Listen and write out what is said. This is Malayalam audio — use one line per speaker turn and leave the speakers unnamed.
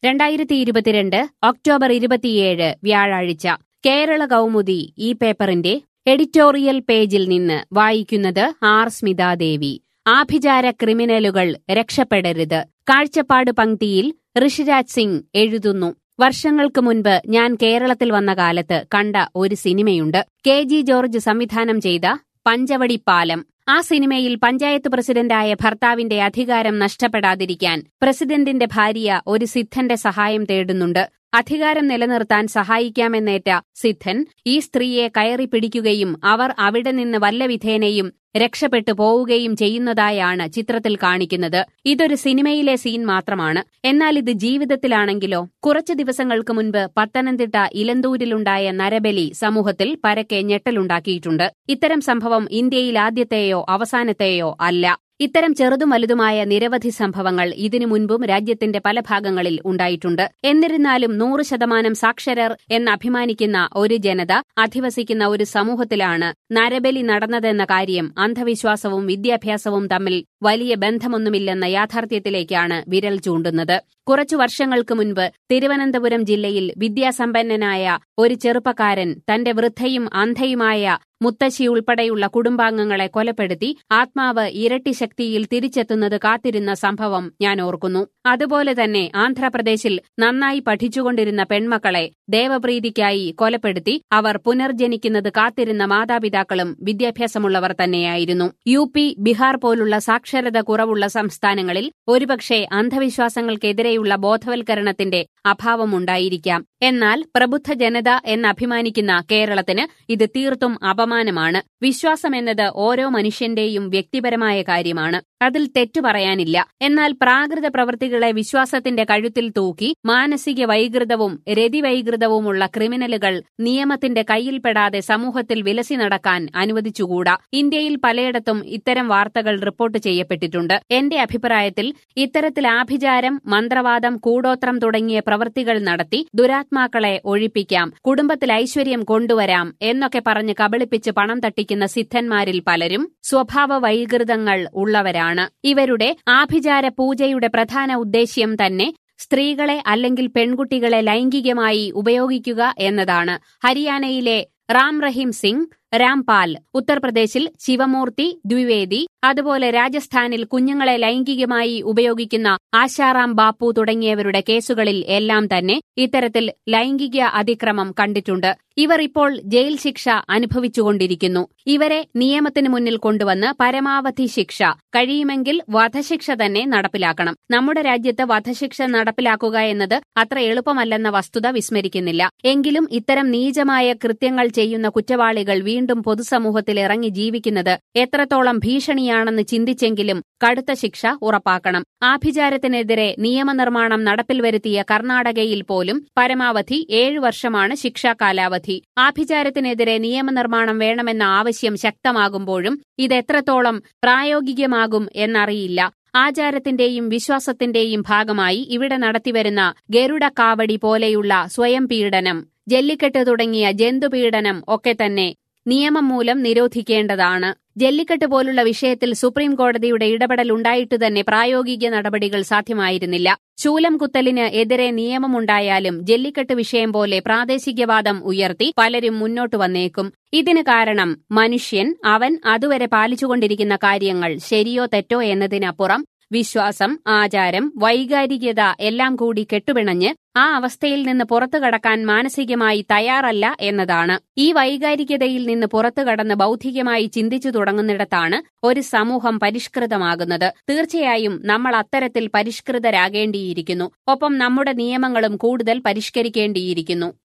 രണ്ടായിരത്തി ഇരുപത്തിരണ്ട് ഒക്ടോബർ ഇരുപത്തിയേഴ് വ്യാഴാഴ്ച കേരള കൗമുദി ഈ പേപ്പറിന്റെ എഡിറ്റോറിയൽ പേജിൽ നിന്ന് വായിക്കുന്നത് ആർ സ്മിതാദേവി ആഭിചാര ക്രിമിനലുകൾ രക്ഷപ്പെടരുത് കാഴ്ചപ്പാട് പങ്ക്തിയിൽ ഋഷിരാജ് സിംഗ് എഴുതുന്നു വർഷങ്ങൾക്ക് മുൻപ് ഞാൻ കേരളത്തിൽ വന്ന കാലത്ത് കണ്ട ഒരു സിനിമയുണ്ട് കെ ജി ജോർജ് സംവിധാനം ചെയ്ത പഞ്ചവടി പാലം ആ സിനിമയിൽ പഞ്ചായത്ത് പ്രസിഡന്റായ ഭർത്താവിന്റെ അധികാരം നഷ്ടപ്പെടാതിരിക്കാൻ പ്രസിഡന്റിന്റെ ഭാര്യ ഒരു സിദ്ധന്റെ സഹായം തേടുന്നുണ്ട് അധികാരം നിലനിർത്താൻ സഹായിക്കാമെന്നേറ്റ സിദ്ധൻ ഈ സ്ത്രീയെ കയറി പിടിക്കുകയും അവർ അവിടെ നിന്ന് വല്ല വിധേനയും രക്ഷപ്പെട്ടു പോവുകയും ചെയ്യുന്നതായാണ് ചിത്രത്തിൽ കാണിക്കുന്നത് ഇതൊരു സിനിമയിലെ സീൻ മാത്രമാണ് എന്നാൽ ഇത് ജീവിതത്തിലാണെങ്കിലോ കുറച്ചു ദിവസങ്ങൾക്ക് മുൻപ് പത്തനംതിട്ട ഇലന്തൂരിലുണ്ടായ നരബലി സമൂഹത്തിൽ പരക്കെ ഞെട്ടലുണ്ടാക്കിയിട്ടുണ്ട് ഇത്തരം സംഭവം ഇന്ത്യയിൽ ആദ്യത്തെയോ അവസാനത്തെയോ അല്ല ഇത്തരം ചെറുതും വലുതുമായ നിരവധി സംഭവങ്ങൾ ഇതിനു മുൻപും രാജ്യത്തിന്റെ പല ഭാഗങ്ങളിൽ ഉണ്ടായിട്ടുണ്ട് എന്നിരുന്നാലും നൂറ് ശതമാനം സാക്ഷരർ എന്നഭിമാനിക്കുന്ന ഒരു ജനത അധിവസിക്കുന്ന ഒരു സമൂഹത്തിലാണ് നരബലി നടന്നതെന്ന കാര്യം അന്ധവിശ്വാസവും വിദ്യാഭ്യാസവും തമ്മിൽ വലിയ ബന്ധമൊന്നുമില്ലെന്ന യാഥാർത്ഥ്യത്തിലേക്കാണ് വിരൽ ചൂണ്ടുന്നത് കുറച്ചു വർഷങ്ങൾക്ക് മുൻപ് തിരുവനന്തപുരം ജില്ലയിൽ വിദ്യാസമ്പന്നനായ ഒരു ചെറുപ്പക്കാരൻ തന്റെ വൃദ്ധയും അന്ധയുമായ മുത്തശ്ശി ഉൾപ്പെടെയുള്ള കുടുംബാംഗങ്ങളെ കൊലപ്പെടുത്തി ആത്മാവ് ഇരട്ടി ശക്തിയിൽ തിരിച്ചെത്തുന്നത് കാത്തിരുന്ന സംഭവം ഞാൻ ഓർക്കുന്നു അതുപോലെ തന്നെ ആന്ധ്രാപ്രദേശിൽ നന്നായി പഠിച്ചുകൊണ്ടിരുന്ന പെൺമക്കളെ ദേവപ്രീതിക്കായി കൊലപ്പെടുത്തി അവർ പുനർജനിക്കുന്നത് കാത്തിരുന്ന മാതാപിതാക്കളും വിദ്യാഭ്യാസമുള്ളവർ തന്നെയായിരുന്നു യു പി ബീഹാർ പോലുള്ള സാക്ഷരത കുറവുള്ള സംസ്ഥാനങ്ങളിൽ ഒരുപക്ഷെ അന്ധവിശ്വാസങ്ങൾക്കെതിരെയുള്ള ബോധവൽക്കരണത്തിന്റെ അഭാവമുണ്ടായിരിക്കാം എന്നാൽ പ്രബുദ്ധ ജനത എന്നഭിമാനിക്കുന്ന കേരളത്തിന് ഇത് തീർത്തും അപമാനമാണ് വിശ്വാസമെന്നത് ഓരോ മനുഷ്യന്റെയും വ്യക്തിപരമായ കാര്യമാണ് അതിൽ തെറ്റു പറയാനില്ല എന്നാൽ പ്രാകൃത പ്രവൃത്തികളെ വിശ്വാസത്തിന്റെ കഴുത്തിൽ തൂക്കി മാനസിക വൈകൃതവും രതിവൈകൃതവുമുള്ള ക്രിമിനലുകൾ നിയമത്തിന്റെ കയ്യിൽപ്പെടാതെ സമൂഹത്തിൽ വിലസി നടക്കാൻ അനുവദിച്ചുകൂടാ ഇന്ത്യയിൽ പലയിടത്തും ഇത്തരം വാർത്തകൾ റിപ്പോർട്ട് ചെയ്യപ്പെട്ടിട്ടുണ്ട് എന്റെ അഭിപ്രായത്തിൽ ഇത്തരത്തിൽ ആഭിചാരം മന്ത്രവാദം കൂടോത്രം തുടങ്ങിയ പ്രവൃത്തികൾ നടത്തി ദുരാത്മാക്കളെ ഒഴിപ്പിക്കാം കുടുംബത്തിൽ ഐശ്വര്യം കൊണ്ടുവരാം എന്നൊക്കെ പറഞ്ഞ് കബളിപ്പിച്ച് പണം തട്ടിക്കുന്ന സിദ്ധന്മാരിൽ പലരും സ്വഭാവ വൈകൃതങ്ങൾ ഉള്ളവരാണ് ഇവരുടെ ആഭിചാര പൂജയുടെ പ്രധാന ഉദ്ദേശ്യം തന്നെ സ്ത്രീകളെ അല്ലെങ്കിൽ പെൺകുട്ടികളെ ലൈംഗികമായി ഉപയോഗിക്കുക എന്നതാണ് ഹരിയാനയിലെ റാം റഹീം സിംഗ് രാംപാൽ ഉത്തർപ്രദേശിൽ ശിവമൂർത്തി ദ്വിവേദി അതുപോലെ രാജസ്ഥാനിൽ കുഞ്ഞുങ്ങളെ ലൈംഗികമായി ഉപയോഗിക്കുന്ന ആശാറാം ബാപ്പു തുടങ്ങിയവരുടെ കേസുകളിൽ എല്ലാം തന്നെ ഇത്തരത്തിൽ ലൈംഗിക അതിക്രമം കണ്ടിട്ടുണ്ട് ഇവർ ഇപ്പോൾ ജയിൽ ശിക്ഷ അനുഭവിച്ചുകൊണ്ടിരിക്കുന്നു ഇവരെ നിയമത്തിന് മുന്നിൽ കൊണ്ടുവന്ന് പരമാവധി ശിക്ഷ കഴിയുമെങ്കിൽ വധശിക്ഷ തന്നെ നടപ്പിലാക്കണം നമ്മുടെ രാജ്യത്ത് വധശിക്ഷ നടപ്പിലാക്കുക എന്നത് അത്ര എളുപ്പമല്ലെന്ന വസ്തുത വിസ്മരിക്കുന്നില്ല എങ്കിലും ഇത്തരം നീചമായ കൃത്യങ്ങൾ ചെയ്യുന്ന കുറ്റവാളികൾ വീണ്ടും പൊതുസമൂഹത്തിൽ ഇറങ്ങി ജീവിക്കുന്നത് എത്രത്തോളം ഭീഷണിയാണെന്ന് ചിന്തിച്ചെങ്കിലും കടുത്ത ശിക്ഷ ഉറപ്പാക്കണം ആഭിചാരത്തിനെതിരെ നിയമനിർമ്മാണം നടപ്പിൽ വരുത്തിയ കർണാടകയിൽ പോലും പരമാവധി ഏഴു വർഷമാണ് ശിക്ഷാ കാലാവധി ആഭിചാരത്തിനെതിരെ നിയമനിർമ്മാണം വേണമെന്ന ആവശ്യം ശക്തമാകുമ്പോഴും ഇതെത്രത്തോളം പ്രായോഗികമാകും എന്നറിയില്ല ആചാരത്തിന്റെയും വിശ്വാസത്തിന്റെയും ഭാഗമായി ഇവിടെ നടത്തിവരുന്ന ഗരുഡ കാവടി പോലെയുള്ള സ്വയം പീഡനം ജല്ലിക്കെട്ട് തുടങ്ങിയ ജന്തുപീഡനം ഒക്കെ തന്നെ നിയമം മൂലം നിരോധിക്കേണ്ടതാണ് ജല്ലിക്കെട്ട് പോലുള്ള വിഷയത്തിൽ സുപ്രീം കോടതിയുടെ ഇടപെടൽ ഉണ്ടായിട്ട് തന്നെ പ്രായോഗിക നടപടികൾ സാധ്യമായിരുന്നില്ല ശൂലം കുത്തലിന് എതിരെ നിയമമുണ്ടായാലും ജല്ലിക്കെട്ട് വിഷയം പോലെ പ്രാദേശികവാദം ഉയർത്തി പലരും മുന്നോട്ട് വന്നേക്കും ഇതിന് കാരണം മനുഷ്യൻ അവൻ അതുവരെ പാലിച്ചുകൊണ്ടിരിക്കുന്ന കാര്യങ്ങൾ ശരിയോ തെറ്റോ എന്നതിനപ്പുറം വിശ്വാസം ആചാരം വൈകാരികത എല്ലാം കൂടി കെട്ടുപിണഞ്ഞ് ആ അവസ്ഥയിൽ നിന്ന് പുറത്തു കടക്കാൻ മാനസികമായി തയ്യാറല്ല എന്നതാണ് ഈ വൈകാരികതയിൽ നിന്ന് പുറത്തു കടന്ന് ബൗദ്ധികമായി ചിന്തിച്ചു തുടങ്ങുന്നിടത്താണ് ഒരു സമൂഹം പരിഷ്കൃതമാകുന്നത് തീർച്ചയായും നമ്മൾ അത്തരത്തിൽ പരിഷ്കൃതരാകേണ്ടിയിരിക്കുന്നു ഒപ്പം നമ്മുടെ നിയമങ്ങളും കൂടുതൽ പരിഷ്കരിക്കേണ്ടിയിരിക്കുന്നു